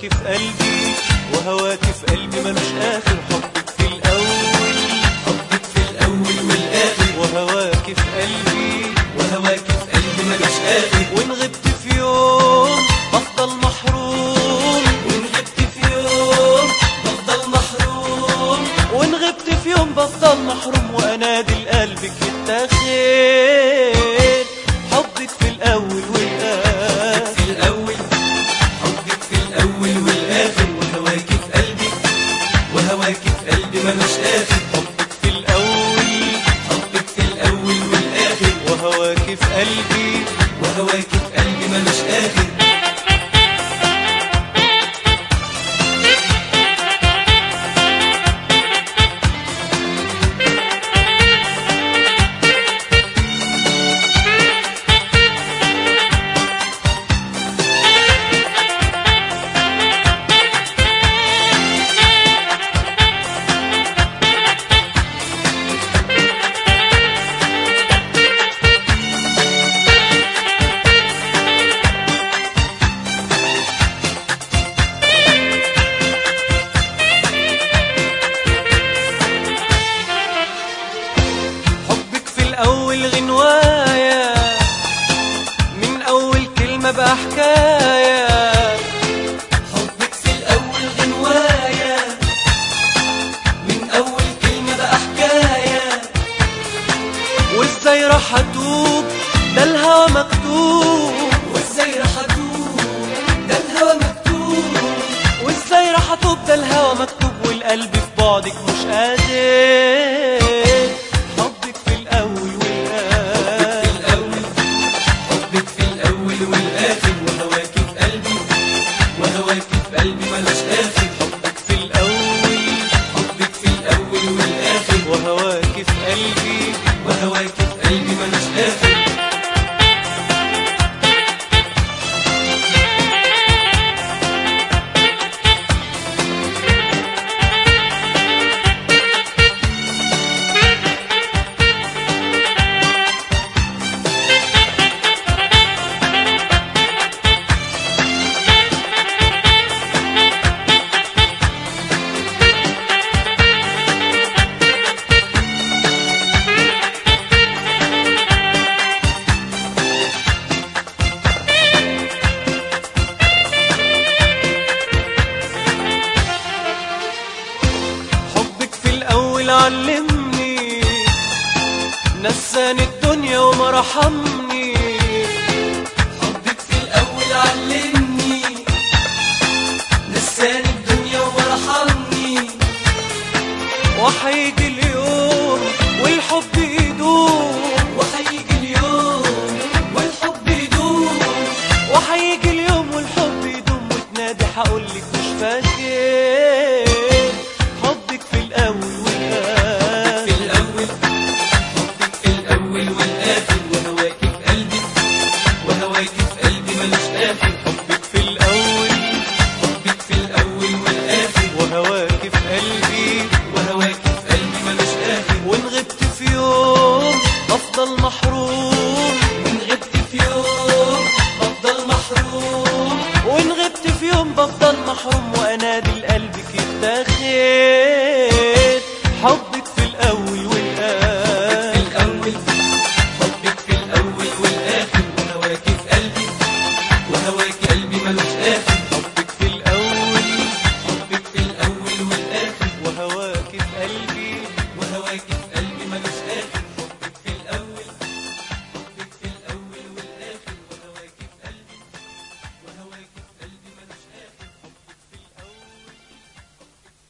وهواكي في قلبي وهواكي في قلبي ملوش آخر حبك في الأول حبك في الأول والآخر وهواكي في قلبي وهواك في قلبي ملوش آخر وإن غبت في يوم بفضل محروم وإن غبت في يوم بفضل محروم وإن غبت في يوم بفضل محروم وأنادي لقلبك يتاخد حبك في الأول والآخر في الأول حبك في الأول والآخر وهواك في قلبي وهواك في قلبي ملوش آخر حبك في الأول حبك في الأول والآخر وهواكي في قلبي وهواك في قلبي ملوش آخر حبك في الأول غنواية من أول كلمة بقى حكاية حبك في الأول غنواية من أول كلمة بقى حكاية وازاي راح أتوب ده الهوى مكتوب وازاي راح أتوب ده الهوى مكتوب وازاي راح أتوب ده الهوى مكتوب والقلب في بعدك مش قادر حبك في الأول في والآخر الأول حبك في الأول والآخر وهواك في قلبي وهواك في قلبي ملوش آخر حبك في الأول حبك في الأول والآخر وهواكي في قلبي وهواك في قلبي ملوش آخر حبك في الأول علمني نساني الدنيا وما رحمني حبك في الأول علمني نساني الدنيا ورحمني وحيجي اليوم والحب يدوم وهيجي اليوم والحب يدوم وحيجي اليوم والحب يدوم وتنادي هقولك مش فاكر حبك في الأول والآخر في الأول حبك في الأول والآخر وهواك في قلبي وهواك في قلبي ملوش آخر حبك في الأول حبك في الأول والآخر وهواكي في قلبي وهواك في قلبي ملوش آخر وإن غبت في يوم أفضل محروم وإن غبت في يوم بفضل محروم وإن غبت في يوم بفضل محروم وأنادي لقلبك يتاخد حبك في الأول في والآخر الأول حبك في الأول والآخر وهواك في قلبي وهواك قلبي ملوش آخر حبك في الأول حبك في الأول والآخر وهواكي في قلبي وهواك في